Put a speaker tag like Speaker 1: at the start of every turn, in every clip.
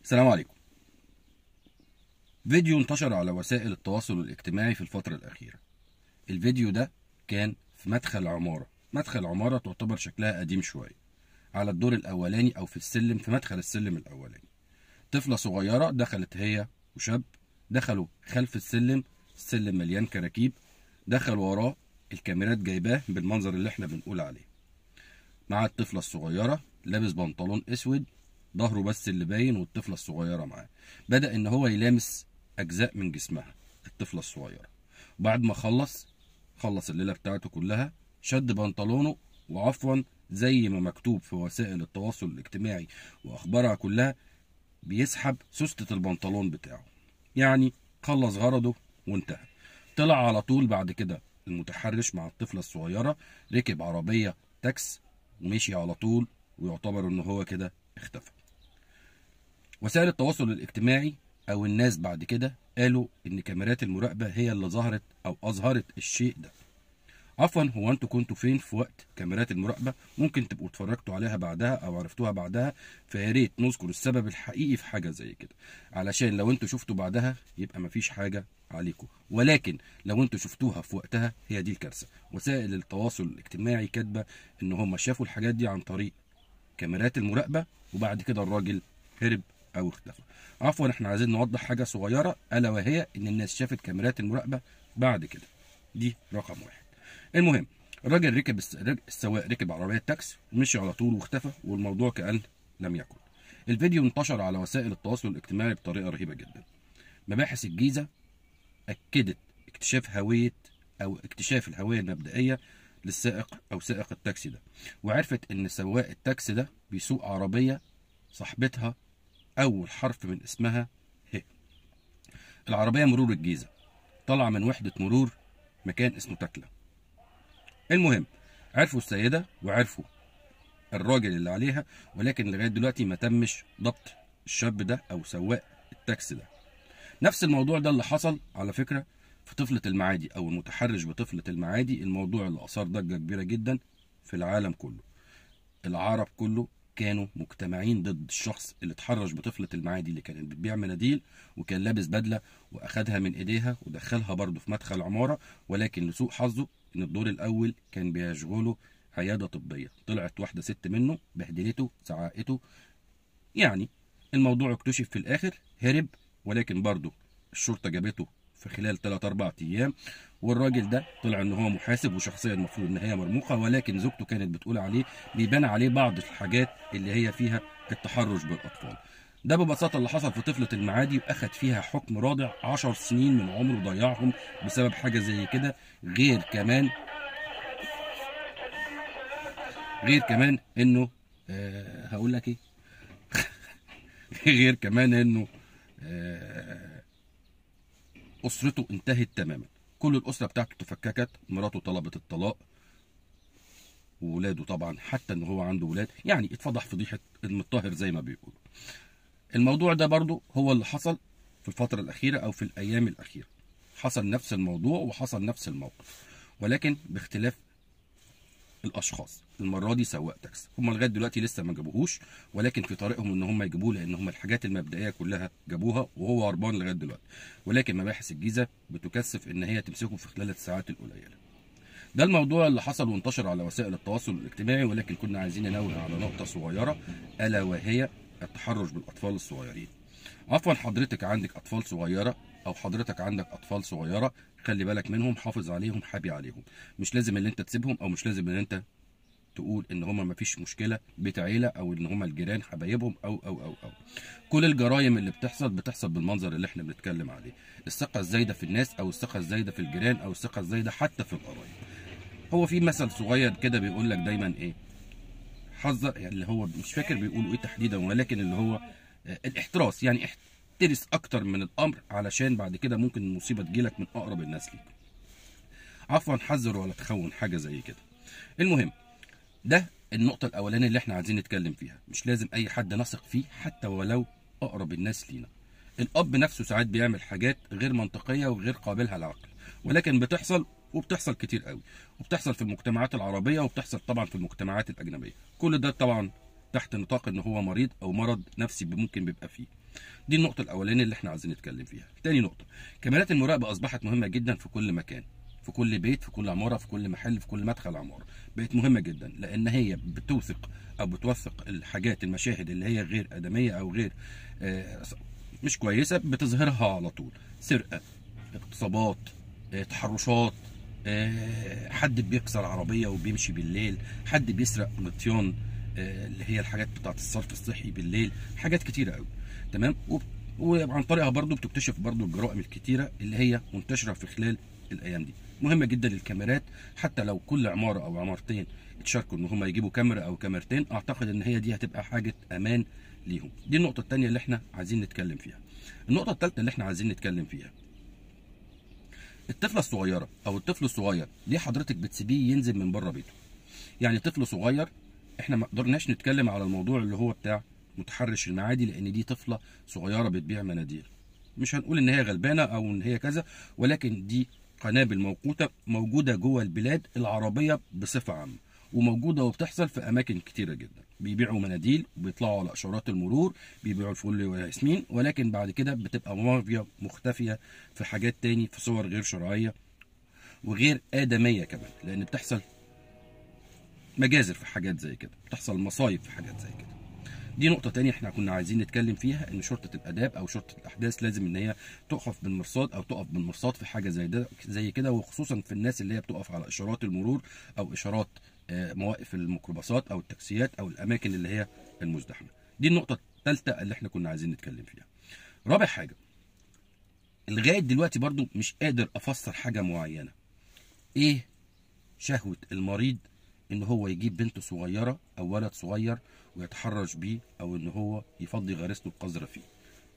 Speaker 1: السلام عليكم فيديو انتشر على وسائل التواصل الاجتماعي في الفترة الأخيرة الفيديو ده كان في مدخل عمارة مدخل عمارة تعتبر شكلها قديم شوية على الدور الأولاني أو في السلم في مدخل السلم الأولاني طفلة صغيرة دخلت هي وشاب دخلوا خلف السلم السلم مليان كراكيب دخل وراه الكاميرات جايباه بالمنظر اللي احنا بنقول عليه مع الطفلة الصغيرة لابس بنطلون اسود ظهره بس اللي باين والطفلة الصغيرة معاه بدأ ان هو يلامس اجزاء من جسمها الطفلة الصغيرة وبعد ما خلص خلص الليلة بتاعته كلها شد بنطلونه وعفوا زي ما مكتوب في وسائل التواصل الاجتماعي واخبارها كلها بيسحب سوستة البنطلون بتاعه يعني خلص غرضه وانتهى طلع على طول بعد كده المتحرش مع الطفلة الصغيرة ركب عربية تاكس ومشي على طول ويعتبر ان هو كده اختفى وسائل التواصل الاجتماعي او الناس بعد كده قالوا ان كاميرات المراقبة هي اللي ظهرت او اظهرت الشيء ده عفوا هو انتوا كنتوا فين في وقت كاميرات المراقبة ممكن تبقوا اتفرجتوا عليها بعدها او عرفتوها بعدها فيا ريت نذكر السبب الحقيقي في حاجة زي كده علشان لو انتوا شفتوا بعدها يبقى مفيش حاجة عليكم ولكن لو انتوا شفتوها في وقتها هي دي الكارثة وسائل التواصل الاجتماعي كاتبة ان هم شافوا الحاجات دي عن طريق كاميرات المراقبة وبعد كده الراجل هرب او اختفى عفوا احنا عايزين نوضح حاجة صغيرة الا وهي ان الناس شافت كاميرات المراقبة بعد كده دي رقم واحد المهم الراجل ركب الس- رج- السواق ركب عربية تاكس ومشي على طول واختفى والموضوع كأن لم يكن الفيديو انتشر على وسائل التواصل الاجتماعي بطريقة رهيبة جدا مباحث الجيزة أكدت اكتشاف هوية أو اكتشاف الهوية المبدئية للسائق أو سائق التاكسي ده وعرفت إن سواق التاكسي ده بيسوق عربية صاحبتها أول حرف من اسمها ه العربية مرور الجيزة طالعة من وحدة مرور مكان اسمه تكلة المهم عرفوا السيدة وعرفوا الراجل اللي عليها ولكن لغاية دلوقتي ما تمش ضبط الشاب ده أو سواق التاكسي ده نفس الموضوع ده اللي حصل على فكرة في طفلة المعادي أو المتحرش بطفلة المعادي الموضوع اللي أثار ضجة كبيرة جدا في العالم كله العرب كله كانوا مجتمعين ضد الشخص اللي اتحرش بطفلة المعادي اللي كانت بتبيع مناديل وكان لابس بدلة وأخدها من إيديها ودخلها برضه في مدخل عمارة ولكن لسوء حظه إن الدور الأول كان بيشغله عيادة طبية طلعت واحدة ست منه بهدلته زعقته يعني الموضوع اكتشف في الآخر هرب ولكن برضه الشرطة جابته في خلال 3 4 ايام والراجل ده طلع ان هو محاسب وشخصيه المفروض ان هي مرموقه ولكن زوجته كانت بتقول عليه بيبان عليه بعض الحاجات اللي هي فيها التحرش بالاطفال ده ببساطه اللي حصل في طفله المعادي واخد فيها حكم رادع 10 سنين من عمره ضيعهم بسبب حاجه زي كده غير كمان غير كمان انه آه هقول لك ايه غير كمان انه آه اسرته انتهت تماما كل الاسره بتاعته تفككت مراته طلبت الطلاق وولاده طبعا حتى ان هو عنده ولاد يعني اتفضح فضيحه المطهر زي ما بيقولوا الموضوع ده برضو هو اللي حصل في الفتره الاخيره او في الايام الاخيره حصل نفس الموضوع وحصل نفس الموقف ولكن باختلاف الاشخاص المره دي سواق تاكسي هم لغايه دلوقتي لسه ما جابوهوش ولكن في طريقهم ان هم يجيبوه لان هم الحاجات المبدئيه كلها جابوها وهو هربان لغايه دلوقتي ولكن مباحث الجيزه بتكثف ان هي تمسكه في خلال الساعات القليله ده الموضوع اللي حصل وانتشر على وسائل التواصل الاجتماعي ولكن كنا عايزين ننوه على نقطه صغيره الا وهي التحرش بالاطفال الصغيرين عفوا حضرتك عندك اطفال صغيره او حضرتك عندك اطفال صغيره خلي بالك منهم حافظ عليهم حابي عليهم مش لازم ان انت تسيبهم او مش لازم ان انت تقول ان هما مفيش مشكله بيت عيله او ان هما الجيران حبايبهم او او او او كل الجرائم اللي بتحصل بتحصل بالمنظر اللي احنا بنتكلم عليه الثقه الزايده في الناس او الثقه الزايده في الجيران او الثقه الزايده حتى في القرايب هو في مثل صغير كده بيقول لك دايما ايه حذر يعني اللي هو مش فاكر بيقولوا ايه تحديدا ولكن اللي هو آه، الاحتراس يعني احترس اكتر من الامر علشان بعد كده ممكن المصيبه تجيلك من اقرب الناس ليك عفوا حذر ولا تخون حاجه زي كده المهم ده النقطة الأولانية اللي احنا عايزين نتكلم فيها، مش لازم أي حد نثق فيه حتى ولو أقرب الناس لينا. الأب نفسه ساعات بيعمل حاجات غير منطقية وغير قابلها للعقل، ولكن بتحصل وبتحصل كتير قوي، وبتحصل في المجتمعات العربية وبتحصل طبعا في المجتمعات الأجنبية. كل ده طبعا تحت نطاق إن هو مريض أو مرض نفسي ممكن بيبقى فيه. دي النقطه الاولانيه اللي احنا عايزين نتكلم فيها تاني نقطه كاميرات المراقبه اصبحت مهمه جدا في كل مكان في كل بيت في كل عماره في كل محل في كل مدخل عماره بقت مهمه جدا لان هي بتوثق او بتوثق الحاجات المشاهد اللي هي غير ادميه او غير آه، مش كويسه بتظهرها على طول سرقه اغتصابات آه، تحرشات آه، حد بيكسر عربيه وبيمشي بالليل حد بيسرق غطيان آه، اللي هي الحاجات بتاعه الصرف الصحي بالليل حاجات كتيره قوي تمام وب- وعن طريقها برضو بتكتشف برضو الجرائم الكتيره اللي هي منتشره في خلال الايام دي مهمه جدا الكاميرات حتى لو كل عماره او عمارتين اتشاركوا ان هم يجيبوا كاميرا او كاميرتين اعتقد ان هي دي هتبقى حاجه امان ليهم دي النقطه الثانيه اللي احنا عايزين نتكلم فيها النقطه الثالثه اللي احنا عايزين نتكلم فيها الطفله الصغيره او الطفل الصغير ليه حضرتك بتسيبيه ينزل من بره بيته يعني طفل صغير احنا ما قدرناش نتكلم على الموضوع اللي هو بتاع متحرش المعادي لان دي طفله صغيره بتبيع مناديل مش هنقول ان هي غلبانه او ان هي كذا ولكن دي قنابل موقوته موجوده جوه البلاد العربيه بصفه عامه وموجوده وبتحصل في اماكن كتيره جدا بيبيعوا مناديل وبيطلعوا على اشارات المرور بيبيعوا الفل والياسمين ولكن بعد كده بتبقى مافيا مختفيه في حاجات تاني في صور غير شرعيه وغير ادميه كمان لان بتحصل مجازر في حاجات زي كده بتحصل مصايب في حاجات زي كده دي نقطة تانية احنا كنا عايزين نتكلم فيها ان شرطة الاداب او شرطة الاحداث لازم ان هي تقف بالمرصاد او تقف بالمرصاد في حاجة زي ده زي كده وخصوصا في الناس اللي هي بتقف على اشارات المرور او اشارات آه، مواقف الميكروباصات او التاكسيات او الاماكن اللي هي المزدحمة دي النقطة الثالثة اللي احنا كنا عايزين نتكلم فيها رابع حاجة لغاية دلوقتي برضو مش قادر افسر حاجة معينة ايه شهوة المريض ان هو يجيب بنت صغيرة او ولد صغير ويتحرش بيه او ان هو يفضي غريزته القذرة فيه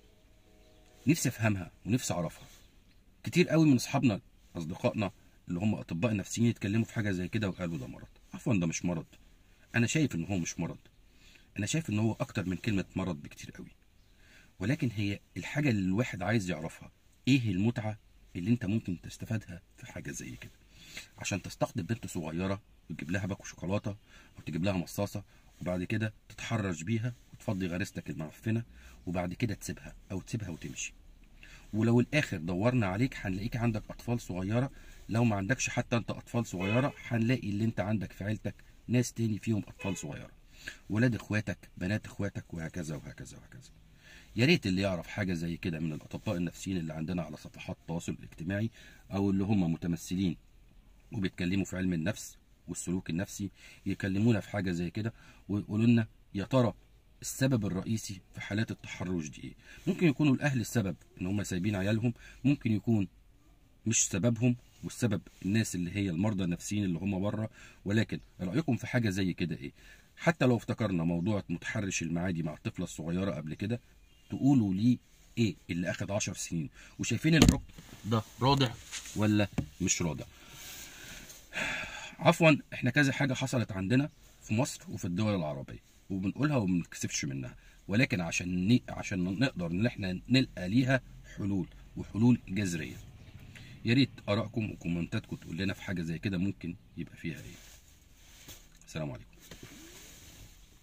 Speaker 1: نفسي افهمها ونفسي اعرفها كتير قوي من اصحابنا اصدقائنا اللي هم اطباء نفسيين يتكلموا في حاجه زي كده وقالوا ده مرض عفوا ده مش مرض انا شايف ان هو مش مرض انا شايف ان هو اكتر من كلمه مرض بكتير قوي ولكن هي الحاجه اللي الواحد عايز يعرفها ايه المتعه اللي انت ممكن تستفادها في حاجه زي كده عشان تستقطب بنت صغيره وتجيب لها باكو شوكولاته او تجيب لها مصاصه وبعد كده تتحرش بيها وتفضي غريزتك المعفنه وبعد كده تسيبها او تسيبها وتمشي ولو الاخر دورنا عليك هنلاقيك عندك اطفال صغيره لو ما عندكش حتى انت اطفال صغيره هنلاقي اللي انت عندك في عيلتك ناس تاني فيهم اطفال صغيره ولاد اخواتك بنات اخواتك وهكذا وهكذا وهكذا يا ريت اللي يعرف حاجه زي كده من الاطباء النفسيين اللي عندنا على صفحات التواصل الاجتماعي او اللي هم متمثلين وبيتكلموا في علم النفس والسلوك النفسي يكلمونا في حاجه زي كده ويقولوا لنا يا ترى السبب الرئيسي في حالات التحرش دي ايه ممكن يكونوا الاهل السبب ان هم سايبين عيالهم ممكن يكون مش سببهم والسبب الناس اللي هي المرضى النفسيين اللي هم بره ولكن رايكم في حاجه زي كده ايه حتى لو افتكرنا موضوع متحرش المعادي مع الطفله الصغيره قبل كده تقولوا لي ايه اللي اخد عشر سنين وشايفين الحكم ده رادع ولا مش رادع عفوا احنا كذا حاجه حصلت عندنا في مصر وفي الدول العربيه وبنقولها وما بنتكسفش منها ولكن عشان ن... عشان نقدر ان احنا نلقى ليها حلول وحلول جذريه يا ريت ارائكم وكومنتاتكم تقول لنا في حاجه زي كده ممكن يبقى فيها ايه السلام عليكم